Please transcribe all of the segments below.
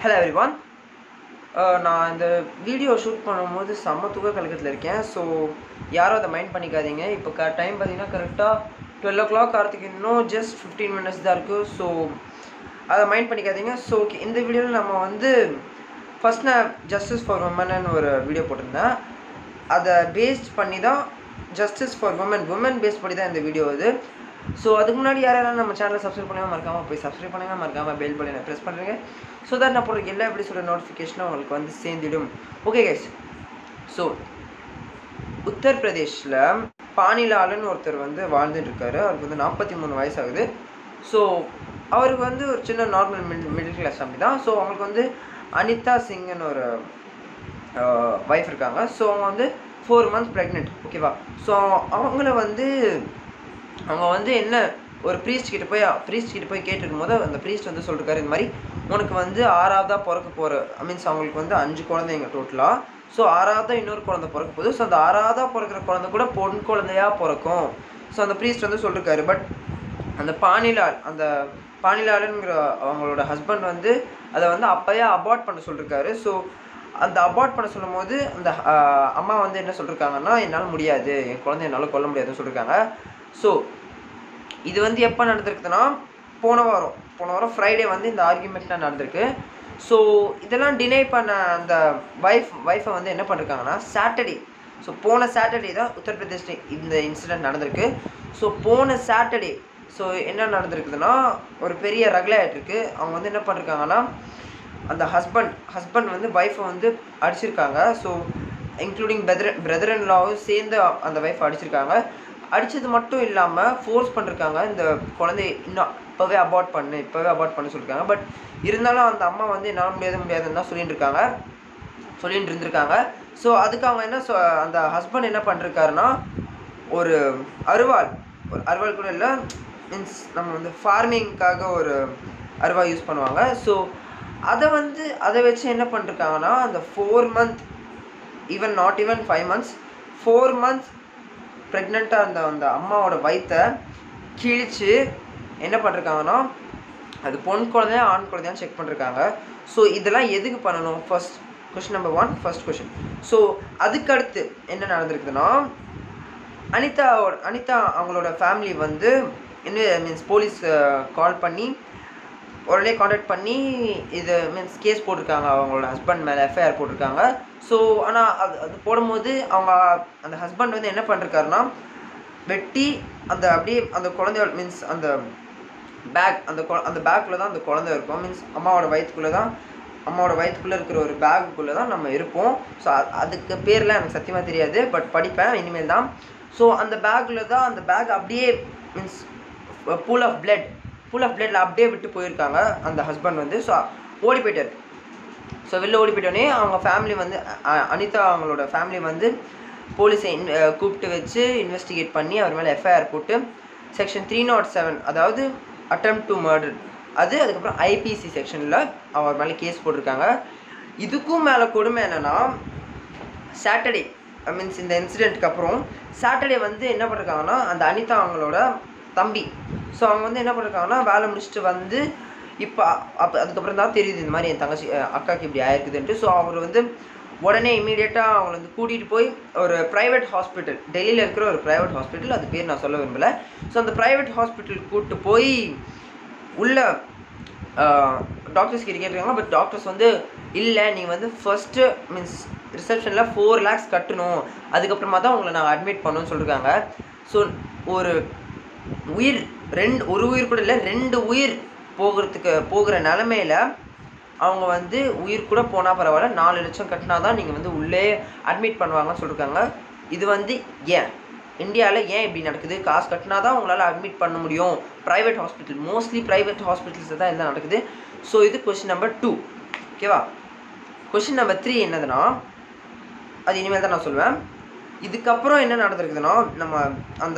hello everyone நான் இந்த video shoot பண்ணும்போது செம்ம தூக்க கலக்கத்தில் இருக்கேன் ஸோ யாரும் அதை மைண்ட் பண்ணிக்காதீங்க இப்போ க டைம் பார்த்தீங்கன்னா கரெக்டாக டுவெல் ஓ கிளாக் ஆகிறதுக்கு இன்னும் ஜஸ்ட் ஃபிஃப்டீன் மினிட்ஸ் தான் இருக்குது ஸோ அதை மைண்ட் பண்ணிக்காதீங்க ஸோ ஓகே இந்த வீடியோவில் நம்ம வந்து ஃபஸ்ட் நான் ஜஸ்டிஸ் ஃபார் உமன்னு ஒரு வீடியோ போட்டிருந்தேன் அதை பேஸ்ட் பண்ணி தான் justice for women women base பண்ணி தான் இந்த வீடியோ இது ஸோ அதுக்கு முன்னாடி யாரெல்லாம் நம்ம சேனலை சப்ஸ்கிரைப் பண்ணாமல் மறக்காமல் போய் சப்ஸ்கிரைப் பண்ணுங்கள் மறக்காமல் பெல் பட்டனை ப்ரெஸ் பண்ணுறேங்க ஸோ தட் நான் போடுற எல்லா எப்படி சொல்கிற நோட்டிஃபிகேஷனும் உங்களுக்கு வந்து சேர்ந்துடும் ஓகே கைஸ் ஸோ உத்தரப்பிரதேஷில் பானிலாலன்னு ஒருத்தர் வந்து வாழ்ந்துட்டு இருக்காரு அவருக்கு வந்து நாற்பத்தி மூணு வயசு ஆகுது ஸோ அவருக்கு வந்து ஒரு சின்ன normal middle middle class family தான் ஸோ அவங்களுக்கு வந்து அனிதா சிங்னு ஒரு ஒய்ஃப் இருக்காங்க ஸோ அவங்க வந்து ஃபோர் மந்த்ஸ் ப்ரெக்னென்ட் ஓகேவா ஸோ அவங்கள வந்து அவங்க வந்து என்ன ஒரு ப்ரீஸ்ட் கிட்ட போய் ப்ரீஸ்ட் கிட்ட போய் கேட்டிருக்கும் போது அந்த ப்ரீஸ்ட் வந்து சொல்லிருக்காரு இந்த மாதிரி உனக்கு வந்து ஆறாவதாக பிறக்க போகிற ஐ மீன்ஸ் அவங்களுக்கு வந்து அஞ்சு குழந்தைங்க டோட்டலாக ஸோ ஆறாவதாக இன்னொரு குழந்தை பிறக்க போகுது ஸோ அந்த ஆறாவதாக பிறக்கிற குழந்தை கூட பொன் குழந்தையா பிறக்கும் ஸோ அந்த ப்ரீஸ்ட் வந்து சொல்லிருக்காரு பட் அந்த பானிலால் அந்த பானிலாலுங்கிற அவங்களோட ஹஸ்பண்ட் வந்து அதை வந்து அப்போயே அபார்ட் பண்ண சொல்லியிருக்காரு ஸோ அந்த அபார்ட் பண்ண சொல்லும் போது அந்த அம்மா வந்து என்ன சொல்லியிருக்காங்கன்னா என்னால் முடியாது என் குழந்தை என்னால் கொல்ல முடியாதுன்னு சொல்லியிருக்காங்க ஸோ இது வந்து எப்போ நடந்திருக்குதுன்னா போன வாரம் போன வாரம் ஃப்ரைடே வந்து இந்த ஆர்குமெண்ட்லாம் நடந்திருக்கு ஸோ இதெல்லாம் டினை பண்ண அந்த ஒய்ஃப் ஒய்ஃபை வந்து என்ன பண்ணிருக்காங்கன்னா சாட்டர்டே ஸோ போன சாட்டர்டே தான் உத்தரப்பிரதேஷ் இந்த இன்சிடென்ட் நடந்திருக்கு ஸோ போன சாட்டர்டே ஸோ என்ன நடந்திருக்குதுன்னா ஒரு பெரிய ரகலாயிட்டு இருக்கு அவங்க வந்து என்ன பண்ணிருக்காங்கன்னா அந்த ஹஸ்பண்ட் ஹஸ்பண்ட் வந்து ஒய்ஃபை வந்து அடிச்சிருக்காங்க so including brother brother in லாவும் சேர்ந்து அந்த ஒய்ஃப் அடிச்சிருக்காங்க அடித்தது மட்டும் இல்லாமல் ஃபோர்ஸ் பண்ணிருக்காங்க இந்த குழந்தை இன்னும் இப்போவே அபார்ட் பண்ணு இப்போவே அபார்ட் பண்ண சொல்லியிருக்காங்க பட் இருந்தாலும் அந்த அம்மா வந்து என்னால் முடியாது முடியாதுன்னு தான் சொல்லிட்டு இருக்காங்க சொல்லிட்டு இருந்திருக்காங்க ஸோ அதுக்கு அவங்க என்ன சொ அந்த ஹஸ்பண்ட் என்ன பண்ணிருக்காருன்னா ஒரு அருவாள் ஒரு அருவாள் கூட இல்லை மீன்ஸ் நம்ம வந்து ஃபார்மிங்க்காக ஒரு அருவா யூஸ் பண்ணுவாங்க ஸோ அதை வந்து அதை வச்சு என்ன பண்ணிருக்காங்கன்னா அந்த four month even not even five months four months ப்ரெக்னெண்ட்டாக இருந்த அந்த அம்மாவோட வயிற்றை கிழிச்சு என்ன பண்ணிருக்காங்கன்னா அது பொன் குழந்தையா ஆண் குழந்தையான்னு செக் பண்ணிருக்காங்க ஸோ இதெல்லாம் எதுக்கு பண்ணணும் first question number one first question so அதுக்கடுத்து என்ன நடந்திருக்குதுன்னா அனிதாவோட அனிதா அவங்களோட ஃபேமிலி வந்து இன்னும் மீன்ஸ் போலீஸ் கால் பண்ணி உடனே காண்டாக்ட் பண்ணி இது மீன்ஸ் கேஸ் போட்டிருக்காங்க அவங்களோட ஹஸ்பண்ட் மேலே எஃப்ஐஆர் போட்டிருக்காங்க ஸோ ஆனால் அது அது போடும்போது அவங்க அந்த ஹஸ்பண்ட் வந்து என்ன பண்ணிருக்காருன்னா வெட்டி அந்த அப்படியே அந்த குழந்தையோட மீன்ஸ் அந்த பேக் அந்த அந்த பேக்குள்ளே தான் அந்த குழந்தை இருக்கும் மீன்ஸ் அம்மாவோட வயிற்றுக்குள்ளே தான் அம்மாவோட வயிற்றுக்குள்ளே இருக்கிற ஒரு பேக்குள்ளே தான் நம்ம இருப்போம் ஸோ அதுக்கு பேர்லாம் எனக்கு சத்தியமாக தெரியாது பட் படிப்பேன் இனிமேல் தான் ஸோ அந்த பேக்கில் தான் அந்த பேக் அப்படியே means pool of blood pool of பிளட்டில் அப்படியே விட்டு போயிருக்காங்க அந்த ஹஸ்பண்ட் வந்து ஸோ ஓடி போயிட்டார் ஸோ வெளில ஓடி போயிட்டோடனே அவங்க ஃபேமிலி வந்து அனிதா அவங்களோட ஃபேமிலி வந்து போலீஸை இன் கூப்பிட்டு வச்சு இன்வெஸ்டிகேட் பண்ணி அவர் மேலே எஃப்ஐஆர் போட்டு செக்ஷன் த்ரீ நாட் செவன் அதாவது அட்டம் டு மர்டர் அது அதுக்கப்புறம் ஐபிசி செக்ஷனில் அவர் மேலே கேஸ் போட்டிருக்காங்க இதுக்கும் மேலே கொடுமை என்னென்னா சாட்டர்டே மீன்ஸ் இந்த இன்சிடெண்ட்டுக்கு அப்புறம் சாட்டர்டே வந்து என்ன பண்ணிருக்காங்கன்னா அந்த அனிதா அவங்களோட தம்பி ஸோ அவங்க வந்து என்ன பண்ணிருக்காங்கன்னா வேலை முடிச்சுட்டு வந்து இப்போ அப்போ அதுக்கப்புறம் தான் தெரியுது இந்த மாதிரி என் தங்கச்சி அக்காவுக்கு இப்படி ஆயிருக்குதுன்ட்டு ஸோ அவர் வந்து உடனே இமீடியட்டாக அவங்கள வந்து கூட்டிகிட்டு போய் ஒரு ப்ரைவேட் ஹாஸ்பிட்டல் டெல்லியில் இருக்கிற ஒரு ப்ரைவேட் ஹாஸ்பிட்டல் அது பேர் நான் சொல்ல விரும்பலை ஸோ அந்த ப்ரைவேட் ஹாஸ்பிட்டல் கூப்பிட்டு போய் உள்ள டாக்டர்ஸ் கிட்ட கேட்டிருக்காங்க பட் டாக்டர்ஸ் வந்து இல்லை நீங்கள் வந்து ஃபஸ்ட்டு மீன்ஸ் ரிசப்ஷனில் ஃபோர் லேக்ஸ் கட்டணும் அதுக்கப்புறமா தான் உங்களை நாங்கள் அட்மிட் பண்ணோன்னு சொல்லியிருக்காங்க ஸோ ஒரு உயிர் ரெண்டு ஒரு உயிர் கூட இல்லை ரெண்டு உயிர் போகிறதுக்கு போகிற நிலமையில அவங்க வந்து உயிர் கூட போனால் பரவாயில்ல நாலு லட்சம் கட்டினா தான் நீங்கள் வந்து உள்ளே அட்மிட் பண்ணுவாங்கன்னு சொல்லியிருக்காங்க இது வந்து ஏன் இந்தியாவில் ஏன் இப்படி நடக்குது காசு கட்டினா தான் உங்களால் அட்மிட் பண்ண முடியும் private hospital mostly private hospitals தான் எல்லாம் நடக்குது ஸோ இது கொஷின் நம்பர் டூ ஓகேவா கொஷின் நம்பர் த்ரீ என்னதுன்னா அது இனிமேல் தான் நான் சொல்லுவேன் இதுக்கப்புறம் என்ன நடந்திருக்குதுன்னா நம்ம அந்த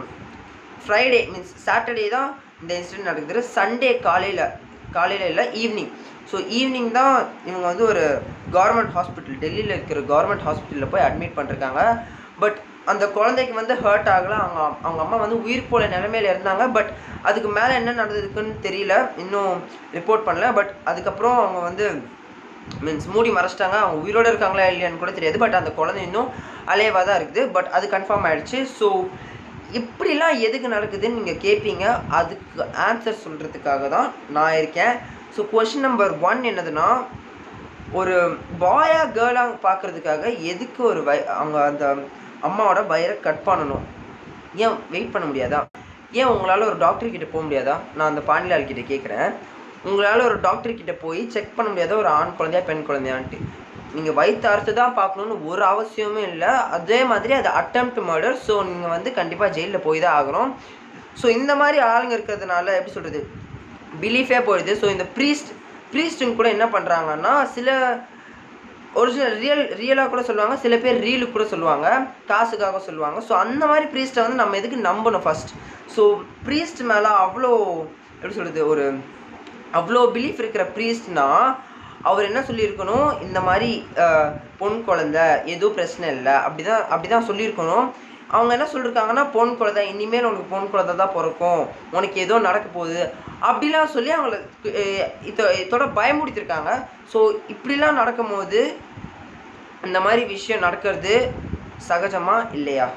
ஃப்ரைடே மீன்ஸ் சாட்டர்டே தான் இந்த இன்சிடென்ட் நடக்குது சண்டே காலையில் காலையில் இல்லை ஈவினிங் ஸோ ஈவினிங் தான் இவங்க வந்து ஒரு கவர்மெண்ட் ஹாஸ்பிட்டல் டெல்லியில் இருக்கிற கவர்மெண்ட் ஹாஸ்பிட்டலில் போய் அட்மிட் பண்ணிருக்காங்க பட் அந்த குழந்தைக்கு வந்து ஹர்ட் ஆகல அவங்க அவங்க அம்மா வந்து உயிர் போல நிலைமையில இருந்தாங்க பட் அதுக்கு மேலே என்ன நடந்திருக்குன்னு தெரியல இன்னும் ரிப்போர்ட் பண்ணல பட் அதுக்கப்புறம் அவங்க வந்து மீன்ஸ் மூடி மறைச்சிட்டாங்க அவங்க உயிரோடு இருக்காங்களா இல்லையான்னு கூட தெரியாது பட் அந்த குழந்தை இன்னும் அலையவாக தான் இருக்குது பட் அது கன்ஃபார்ம் ஆயிடுச்சு ஸோ இப்படிலாம் எதுக்கு நடக்குதுன்னு நீங்கள் கேட்பீங்க அதுக்கு ஆன்சர் சொல்கிறதுக்காக தான் நான் இருக்கேன் ஸோ கொஷின் நம்பர் ஒன் என்னதுன்னா ஒரு பாயா கேர்ளாக பார்க்குறதுக்காக எதுக்கு ஒரு வய அவங்க அந்த அம்மாவோட வயரை கட் பண்ணணும் ஏன் வெயிட் பண்ண முடியாதா ஏன் உங்களால் ஒரு டாக்டர் கிட்ட போக முடியாதா நான் அந்த பாண்டிலால் கிட்ட கேட்குறேன் உங்களால் ஒரு டாக்டர் கிட்ட போய் செக் பண்ண முடியாத ஒரு ஆண் குழந்தையா பெண் குழந்தையான்ட்டு நீங்கள் வயிற்று அறுத்து தான் பார்க்கணுன்னு ஒரு அவசியமும் இல்லை அதே மாதிரி அது அட்டம்ப்ட் மர்டர் ஸோ நீங்கள் வந்து கண்டிப்பாக ஜெயிலில் போய் தான் ஆகணும் ஸோ இந்த மாதிரி ஆளுங்க இருக்கிறதுனால எப்படி சொல்கிறது பிலீஃபே போயிடுது ஸோ இந்த ப்ரீஸ்ட் ப்ரீஸ்ட்டுங்க கூட என்ன பண்ணுறாங்கன்னா சில ஒரிஜினல் ரியல் ரியலாக கூட சொல்லுவாங்க சில பேர் ரீலுக்கு கூட சொல்லுவாங்க காசுக்காக சொல்லுவாங்க ஸோ அந்த மாதிரி ப்ரீஸ்ட்டை வந்து நம்ம எதுக்கு நம்பணும் ஃபர்ஸ்ட் ஸோ ப்ரீஸ்ட் மேலே அவ்வளோ எப்படி சொல்கிறது ஒரு அவ்வளோ பிலீஃப் இருக்கிற ப்ரீஸ்ட்னா அவர் என்ன சொல்லியிருக்கணும் இந்த மாதிரி அஹ், பொன் குழந்தை எதுவும் பிரச்சனை இல்லை அப்படி தான் அப்படி தான் சொல்லியிருக்கணும் அவங்க என்ன சொல்லியிருக்காங்கன்னா பொன் குழந்தை இனிமேல் உனக்கு பொன் குழந்தை தான் பிறக்கும் உனக்கு ஏதோ நடக்க போகுது அப்படிலாம் சொல்லி அவங்கள அஹ், இத இதோட பயமுடுத்திருக்காங்க ஸோ இப்படிலாம் நடக்கும்போது இந்த மாதிரி விஷயம் நடக்கிறது சகஜமா இல்லையா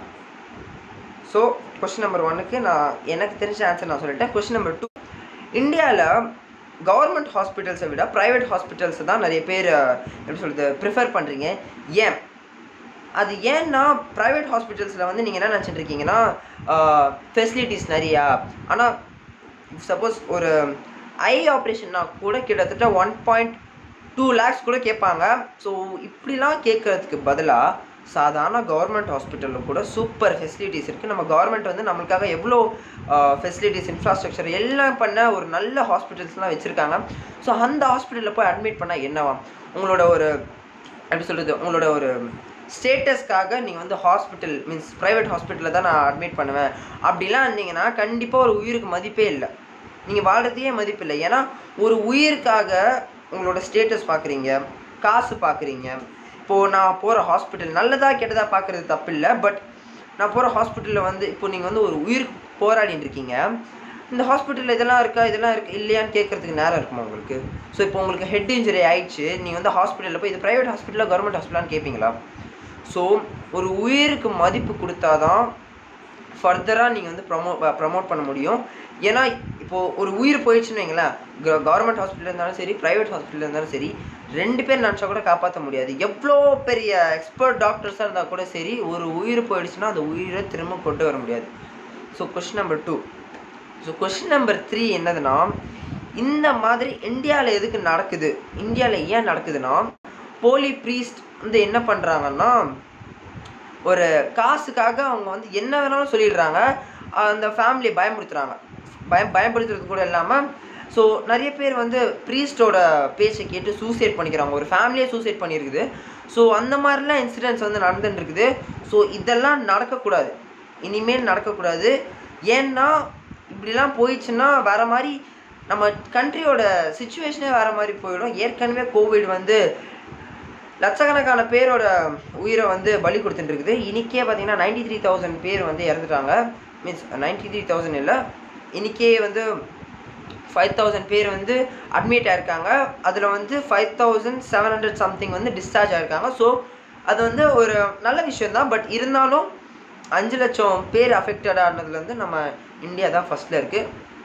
ஸோ கொஸ்டின் நம்பர் ஒன்னுக்கு நான் எனக்கு தெரிஞ்ச ஆன்சர் நான் சொல்லிட்டேன் கொஸ்டின் நம்பர் டூ இந்தியாவில் கவர்மெண்ட் ஹாஸ்பிட்டல்ஸை விட ப்ரைவேட் ஹாஸ்பிட்டல்ஸை தான் நிறைய பேர் அஹ், எப்படி சொல்கிறது ப்ரிஃபர் பண்ணுறீங்க ஏன் அது ஏன்னா ப்ரைவேட் ஹாஸ்பிட்டல்ஸில் வந்து நீங்கள் என்ன நினச்சிட்டு இருக்கீங்கன்னா ஃபெசிலிட்டிஸ் நிறையா ஆனால் சப்போஸ் ஒரு ஐ ஆப்ரேஷன்னா கூட கிட்டத்தட்ட ஒன் பாயிண்ட் டூ லேக்ஸ் கூட கேட்பாங்க ஸோ இப்படிலாம் கேட்குறதுக்கு பதிலாக சாதாரண கவர்மெண்ட் ஹாஸ்பிட்டலில் கூட சூப்பர் ஃபெசிலிட்டிஸ் இருக்குது நம்ம கவர்மெண்ட் வந்து நம்மளுக்காக எவ்வளோ ஃபெசிலிட்டிஸ் இன்ஃப்ராஸ்ட்ரக்சர் எல்லாம் பண்ண ஒரு நல்ல ஹாஸ்பிட்டல்ஸ்லாம் வச்சுருக்காங்க ஸோ அந்த ஹாஸ்பிட்டலில் போய் அட்மிட் பண்ணால் என்னவாம் உங்களோட ஒரு எப்படி சொல்கிறது உங்களோட ஒரு ஸ்டேட்டஸ்க்காக நீங்கள் வந்து ஹாஸ்பிட்டல் மீன்ஸ் ப்ரைவேட் ஹாஸ்பிட்டலில் தான் நான் அட்மிட் பண்ணுவேன் அப்படிலாம் இருந்தீங்கன்னா கண்டிப்பாக ஒரு உயிருக்கு மதிப்பே இல்லை நீங்கள் வாழ்கிறதையே மதிப்பு இல்லை ஏன்னா ஒரு உயிருக்காக உங்களோட ஸ்டேட்டஸ் பார்க்குறீங்க காசு பார்க்குறீங்க இப்போது நான் போகிற ஹாஸ்பிட்டல் நல்லதாக கெட்டதாக பார்க்குறது தப்பு இல்லை பட் நான் போகிற ஹாஸ்பிட்டலில் வந்து இப்போ நீங்கள் வந்து ஒரு உயிருக்கு போராடிட்டு இருக்கீங்க இந்த ஹாஸ்பிட்டலில் இதெல்லாம் இருக்கா இதெல்லாம் இருக்கு இல்லையான்னு கேட்கறதுக்கு நேரம் இருக்குமா உங்களுக்கு ஸோ இப்போ உங்களுக்கு ஹெட் இன்ஜுரி ஆயிடுச்சு நீங்கள் வந்து ஹாஸ்பிட்டலில் போய் இது ப்ரைவேட் ஹாஸ்பிட்டலாக கவர்மெண்ட் ஹாஸ்பிட்டலான்னு கேட்பீங்களா ஸோ ஒரு உயிருக்கு மதிப்பு கொடுத்தாதான் ஃபர்தராக நீங்கள் வந்து ப்ரமோ ப்ரமோட் பண்ண முடியும் ஏன்னா இப்போது ஒரு உயிர் போயிடுச்சுன்னு வைங்களேன் கவர்மெண்ட் ஹாஸ்பிட்டல் இருந்தாலும் சரி ப்ரைவேட் ஹாஸ்பிட்டல் இருந்தாலும் சரி ரெண்டு பேர் நினச்சா கூட காப்பாற்ற முடியாது எவ்வளோ பெரிய எக்ஸ்பர்ட் டாக்டர்ஸாக இருந்தால் கூட சரி ஒரு உயிர் போயிடுச்சுன்னா அந்த உயிரை திரும்ப கொண்டு வர முடியாது so question number two so question number three என்னதுன்னா இந்த மாதிரி இந்தியாவில் எதுக்கு நடக்குது இந்தியாவில் ஏன் நடக்குதுன்னா போலி ப்ரீஸ்ட் வந்து என்ன பண்ணுறாங்கன்னா ஒரு காசுக்காக அவங்க வந்து என்ன வேணாலும் சொல்லிடுறாங்க அந்த ஃபேமிலியை பயமுறுத்துறாங்க பயம் பயப்படுத்துறது கூட இல்லாமல் ஸோ நிறைய பேர் வந்து ப்ரீஸ்டோட பேச்சை கேட்டு சூசைட் பண்ணிக்கிறாங்க ஒரு ஃபேமிலியே சூசைட் பண்ணியிருக்குது ஸோ அந்த மாதிரிலாம் இன்சிடென்ட்ஸ் வந்து நடந்துட்டு இருக்குது ஸோ இதெல்லாம் நடக்கக்கூடாது இனிமேல் நடக்கக்கூடாது ஏன்னா இப்படிலாம் போயிடுச்சுன்னா வேற மாதிரி நம்ம கண்ட்ரியோட சுச்சுவேஷனே வேற மாதிரி போயிடும் ஏற்கனவே கோவிட் வந்து லட்சக்கணக்கான பேரோட உயிரை வந்து பலி கொடுத்துட்டு இருக்குது இன்னைக்கே பார்த்தீங்கன்னா நைன்டி த்ரீ தௌசண்ட் பேர் வந்து இறந்துட்டாங்க மீன்ஸ் நைன்டி த்ரீ தௌசண்ட் இல்லை இன்னைக்கே வந்து ஃபைவ் தௌசண்ட் பேர் வந்து அட்மிட் ஆயிருக்காங்க அதில் வந்து five thousand seven hundred something வந்து டிஸ்சார்ஜ் ஆயிருக்காங்க ஸோ அது வந்து ஒரு நல்ல விஷயம் தான் பட் இருந்தாலும் அஞ்சு லட்சம் பேர் அஃபெக்டட் ஆனதுல வந்து நம்ம இந்தியா தான் ஃபஸ்ட்டில் இருக்குது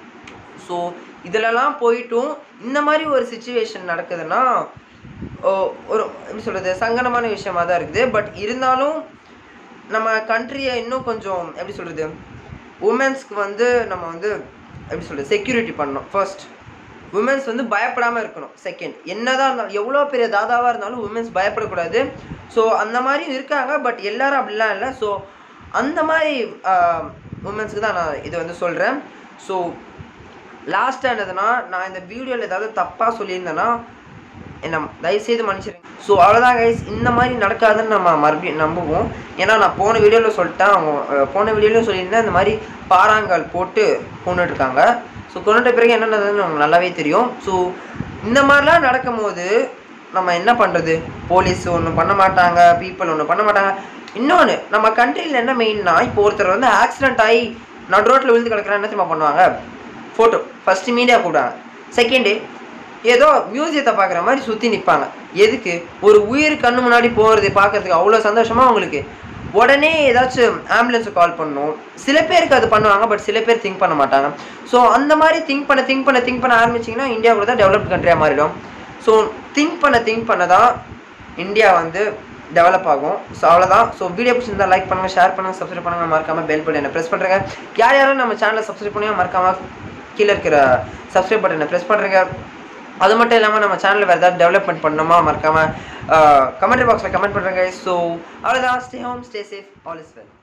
ஸோ இதிலலாம் போயிட்டும் இந்த மாதிரி ஒரு சுச்சுவேஷன் நடக்குதுன்னா ஓ, ஒரு எப்படி சொல்கிறது சங்கடமான விஷயமா தான் இருக்குது பட் இருந்தாலும் நம்ம கண்ட்ரியை இன்னும் கொஞ்சம் எப்படி சொல்கிறது உமன்ஸ்க்கு வந்து நம்ம வந்து எப்படி சொல்கிறது செக்யூரிட்டி பண்ணணும் ஃபர்ஸ்ட் உமன்ஸ் வந்து பயப்படாமல் இருக்கணும் செகண்ட் என்னதான் இருந்தாலும் எவ்வளோ பெரிய தாதாவாக இருந்தாலும் உமன்ஸ் பயப்படக்கூடாது ஸோ அந்த மாதிரியும் இருக்காங்க பட் எல்லாரும் அப்படிலாம் இல்லை ஸோ அந்த மாதிரி உமன்ஸ்க்கு தான் நான் இது வந்து சொல்கிறேன் ஸோ லாஸ்ட்டாக என்னதுன்னா நான் இந்த வீடியோவில் ஏதாவது தப்பாக சொல்லியிருந்தேன்னா என்ன தயவுசெய்து மன்னிச்சிருங்க ஸோ அவ்வளோதான் கைஸ் இந்த மாதிரி நடக்காதுன்னு நம்ம மறுபடியும் நம்புவோம் ஏன்னா நான் போன வீடியோவில் சொல்லிட்டேன் அவங்க அஹ், போன வீடியோவில் சொல்லியிருந்தேன் இந்த மாதிரி பாறாங்கல் போட்டு கொண்டுட்டு இருக்காங்க ஸோ கொண்டுட்ட பிறகு என்ன நடந்ததுன்னு நமக்கு நல்லாவே தெரியும் ஸோ இந்த மாதிரிலாம் நடக்கும்போது நம்ம என்ன பண்ணுறது போலீஸ் ஒன்றும் பண்ண மாட்டாங்க பீப்புள் ஒன்றும் பண்ண மாட்டாங்க இன்னொன்று நம்ம கண்ட்ரியில் என்ன மெயின்னா இப்போ ஒருத்தர் வந்து ஆக்சிடென்ட் ஆகி நடு ரோட்டில் விழுந்து கிடக்குறா என்ன தெரியுமா பண்ணுவாங்க ஃபோட்டோ ஃபஸ்ட்டு மீடியா கூப்பிடுவாங்க செகண்டு ஏதோ மியூசியத்தை பார்க்குற மாதிரி சுற்றி நிற்பாங்க எதுக்கு ஒரு உயிர் கண்ணு முன்னாடி போகிறது பார்க்கறதுக்கு அவ்வளோ சந்தோஷமாக அவங்களுக்கு உடனே ஏதாச்சும் ஆம்புலன்ஸுக்கு கால் பண்ணணும் சில பேருக்கு அது பண்ணுவாங்க பட் சில பேர் திங்க் பண்ண மாட்டாங்க ஸோ அந்த மாதிரி திங்க் பண்ண திங்க் பண்ண திங்க் பண்ண ஆரம்பிச்சிங்கன்னா இந்தியா கூட தான் டெவலப்ட் கண்ட்ரியாக மாறிடும் ஸோ திங்க் பண்ண திங்க் பண்ண தான் இந்தியா வந்து டெவலப் ஆகும் ஸோ அவ்வளோதான் ஸோ வீடியோ பிடிச்சிருந்தா லைக் பண்ணுங்கள் ஷேர் பண்ணுங்கள் சப்ஸ்கிரைப் பண்ணுங்கள் மறக்காமல் பெல் பட்டனை ப்ரெஸ் பண்ணுறேங்க யார் யாரும் நம்ம சேனலை சப்ஸ்கிரைப் பண்ணுங்க மறக்காமல் கீழே இருக்கிற சப்ஸ்கிரைப் பட்டனை ப்ரெஸ் பண்ணுறேங்க அது மட்டும் இல்லாமல் நம்ம சேனலில் வேறு ஏதாவது டெவலப்மெண்ட் பண்ணணுமா மறக்காமல் கமெண்ட் பாக்ஸில் கமெண்ட் பண்ணுறேங்க ஸோ அவ்வளோதான் stay home stay safe all is well